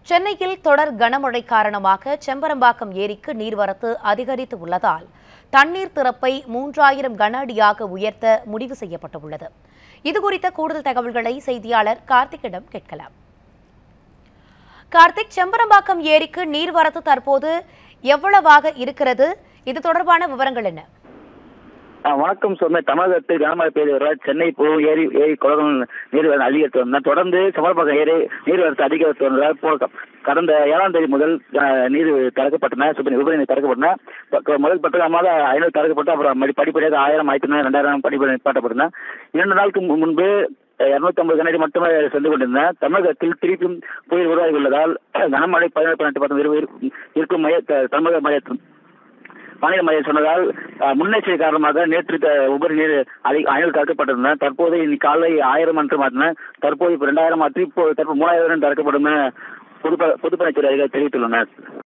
சென்னையில் தொடர் கனமழை காரணமாக செம்பரம்பாக்கம் ஏரிக்கு நீர்வரத்து அதிகரித்து உள்ளதால் தண்ணீர் திறப்பை மூன்றாயிரம் கன அடியாக உயர்த்த முடிவு செய்யப்பட்டுள்ளது இதுகுறித்த கூடுதல் தகவல்களை செய்தியாளர் கார்த்திக்கிடம் கேட்கலாம் கார்த்திக் செம்பரம்பாக்கம் ஏரிக்கு நீர்வரத்து தற்போது எவ்வளவாக இருக்கிறது இது தொடர்பான விவரங்கள் என்ன ஆ, வணக்கம் சொன்ன தமிழகத்தில் கனமழை பெய்து வருவதால் சென்னை போகும் ஏரி ஏரி குளம் நீர்வரத்து அதிகரித்து வந்தன தொடர்ந்து சமர்ப்பகம் ஏரி நீர்வரத்து அதிகரித்து வந்ததால் போ கடந்த ஏழாம் தேதி முதல் ஆ, நீர் திறக்கப்பட்டன சுப்ரீம் உபரி நீர் திறக்கப்பட்டன ப- க- முதல் பட்டமாக ஐநூறு திறக்கப்பட்டு அப்புறம் மறுபடி படிப்படியாக ஆயிரம் ஆயிரத்தி ஐநூறு ரெண்டாயிரம் படிப்படி நிப்பாட்டப்பட்டன இரண்டு நாளுக்கு மு- முன்பு இருநூத்தி ஐம்பது கனடி மட்டுமே சென்று கொண்டிருந்தன தமிழகத்தில் திருப்பியும் புயல் உருவாகி உள்ளதால் கனமழை பதினெட்டு பதினெட்டு பத்து இருக்கும் மைய த- தமிழக மையத்தில் வானிலை மையம் சொன்னதால் அஹ், முன்னெச்சரிக்கை காரணமாக நேற்று த- உபரி நீர் அதி ஐநூறு திறக்கப்பட்டிருந்தன தற்போது இன்னைக்கு காலை ஆயிரம் என்று மாற்றின தற்போது இப்போ ரெண்டாயிரம் மாற்றி இப்போ தற்போது மூவாயிரம் திறக்கப்படும் என பொதுப்ப பொதுப்பணித்துறை அதிகாரி தெரிவித்துள்ளனர்